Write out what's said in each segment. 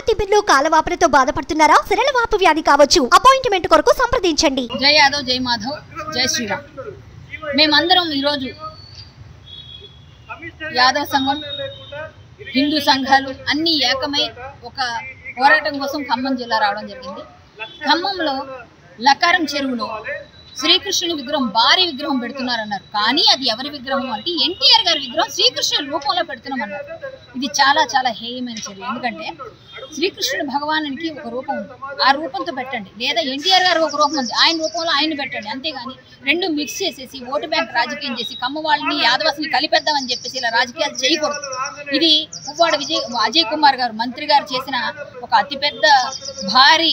తిమ్మిర్లు కాలవాపులతో బాధపడుతున్నారా సిరలవాపు వ్యాధి కావచ్చు అపాయింట్మెంట్ కొరకు సంప్రదించండి జై యాదవ్ జై మాధవ్ జై శ్రీరామ్ మేమందరం ఈరోజు యాదవ్ సంఘం హిందూ సంఘాలు అన్నీ ఏకమై ఒక పోరాటం కోసం ఖమ్మం జిల్లా రావడం జరిగింది ఖమ్మంలో లకారం చెరువులో శ్రీకృష్ణుని విగ్రహం భారీ విగ్రహం పెడుతున్నారన్నారు కానీ అది ఎవరి విగ్రహం అంటే ఎన్టీఆర్ గారి విగ్రహం శ్రీకృష్ణుని రూపంలో పెడుతున్నామన్నారు ఇది చాలా చాలా హేయమైన చర్య ఎందుకంటే శ్రీకృష్ణుడు భగవానునికి ఒక రూపం ఉంది ఆ రూపంతో పెట్టండి లేదా ఎన్టీఆర్ గారు ఒక రూపం ఉంది ఆయన రూపంలో ఆయన పెట్టండి అంతేగాని రెండు మిక్స్ చేసేసి ఓటు బ్యాంక్ రాజకీయం చేసి కమ్మ వాళ్ళని యాదవస్ని కలిపేద్దామని చెప్పేసి ఇలా రాజకీయాలు చేయకూడదు ఇది పువ్వాడ విజయ్ అజయ్ కుమార్ గారు మంత్రి గారు చేసిన ఒక అతిపెద్ద భారీ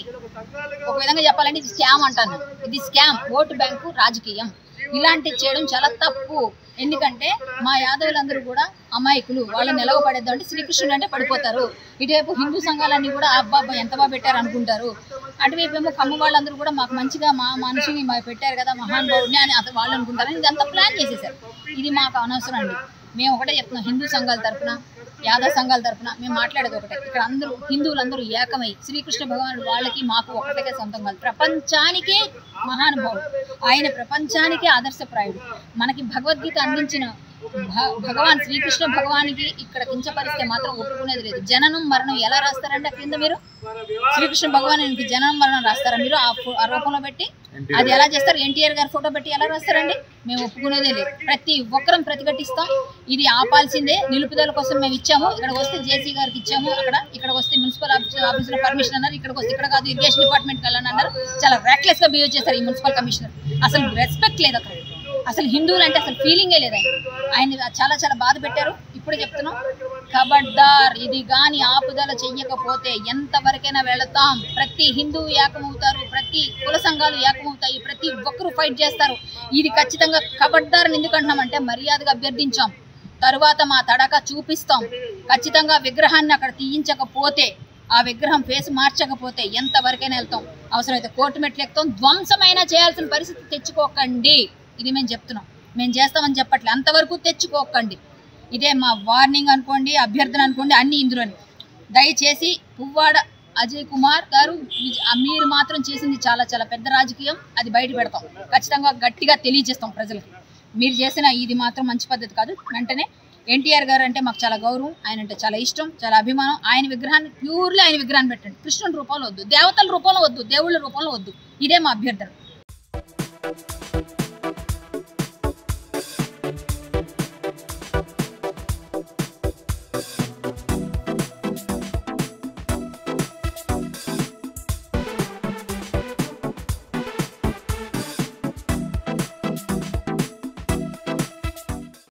ఒక విధంగా చెప్పాలంటే ఇది స్కామ్ అంటాను ఇది స్కామ్ ఓటు బ్యాంకు రాజకీయం ఇలాంటివి చేయడం చాలా తప్పు ఎందుకంటే మా యాదవులందరూ కూడా అమాయకులు వాళ్ళు నిలవబడేద్దాం అంటే శ్రీకృష్ణుడు అంటే పడిపోతారు ఇటువైపు హిందూ సంఘాలన్నీ కూడా అబ్బా అబ్బా ఎంత బాగా పెట్టారు అనుకుంటారు అటువైపు ఏమో కమ్మ వాళ్ళందరూ కూడా మాకు మంచిగా మా మనిషిని మా పెట్టారు కదా మహానుభావుడిని అని అతను వాళ్ళు అనుకుంటారు ఇదంతా ప్లాన్ చేసేసారు ఇది మాకు అనవసరం అండి మేము ఒకటే చెప్తున్నాం హిందూ సంఘాల తరపున యాదవ సంఘాల తరపున మేము మాట్లాడేది ఒకటే ఇక్కడ అందరూ హిందువులందరూ ఏకమై శ్రీకృష్ణ భగవానుడు వాళ్ళకి మాకు ఒకటే సొంతం కాదు ప్రపంచానికే మహానుభావుడు ఆయన ప్రపంచానికే ఆదర్శప్రాయుడు మనకి భగవద్గీత అందించిన భ- భగవాన్ శ్రీకృష్ణ భగవానికి ఇక్కడ కించపరిస్తే మాత్రం ఒప్పుకునేది లేదు జననం మరణం ఎలా రాస్తారంటే ఆ క్రింద మీరు శ్రీకృష్ణ భగవానికి జననం మరణం రాస్తారా మీరు ఆ ఫో- ఆ రూపంలో పెట్టి అది ఎలా చేస్తారు ఎన్టీఆర్ గారి ఫోటో పెట్టి ఎలా రాస్తారండి మేము ఒప్పుకునేదే లేదు ప్రతి ఒక్కరం ప్రతిఘటిస్తాం ఇది ఆపాల్సిందే నిలుపుదల కోసం మేము ఇచ్చాము ఇక్కడికి వస్తే జేసీ గారికి ఇచ్చాము అక్కడ ఇక్కడికి వస్తే మున్సిపల్ ఆఫీస్ ఆఫీసులో పర్మిషన్ అన్నారు ఇక్కడికి వస్తే ఇక్కడ కాదు ఇరిగేషన్ డిపార్ట్మెంట్కి వెళ్ళని అన్నారు చాలా రెక్లెస్ గా బిహేవ్ చేస్తారు ఈ మున్సిపల్ కమిషనర్ అసలు రెస్పెక్ట్ లేదు అక్కడ అసలు హిందువులు అంటే అసలు ఫీలింగే లేదు ఆయన ఆయన చాలా చాలా బాధ పెట్టారు ఇప్పుడే చెప్తున్నాం ఖబర్దార్ ఇది గాని ఆపుదల చెయ్యకపోతే ఎంతవరకైనా వెళతాం ప్రతి హిందువు ఏకమవుతారు ప్రతి కుల సంఘాలు ఏకమవుతాయి ప్రతి ఒక్కరు ఫైట్ చేస్తారు ఇది ఖచ్చితంగా ఖబర్దార్ అని ఎందుకు అంటున్నామంటే మర్యాదగా అభ్యర్థించాం తరువాత మా తడక చూపిస్తాం ఖచ్చితంగా విగ్రహాన్ని అక్కడ తీయించకపోతే ఆ విగ్రహం ఫేస్ మార్చకపోతే ఎంతవరకైనా వెళ్తాం అవసరమైతే కోర్టు మెట్లు ఎక్కుతాం ధ్వంసమైనా చేయాల్సిన పరిస్థితి తెచ్చుకోకండి ఇది మేము చెప్తున్నాం మేము చేస్తామని చెప్పట్లే అంతవరకు తెచ్చుకోకండి ఇదే మా వార్నింగ్ అనుకోండి అభ్యర్థన అనుకోండి అన్ని ఇందులోని దయచేసి పువ్వాడ అజయ్ కుమార్ గారు విజ- ఆ మీరు మాత్రం చేసింది చాలా చాలా పెద్ద రాజకీయం అది బయట పెడతాం ఖచ్చితంగా గట్టిగా తెలియజేస్తాం ప్రజలకు మీరు చేసిన ఇది మాత్రం మంచి పద్ధతి కాదు వెంటనే ఎన్టీఆర్ గారు అంటే మాకు చాలా గౌరవం ఆయన అంటే చాలా ఇష్టం చాలా అభిమానం ఆయన విగ్రహాన్ని ప్యూర్లీ ఆయన విగ్రహాన్ని పెట్టండి కృష్ణుడి రూపంలో వద్దు దేవతల రూపంలో వద్దు దేవుళ్ళ రూపంలో వద్దు ఇదే మా అభ్యర్థన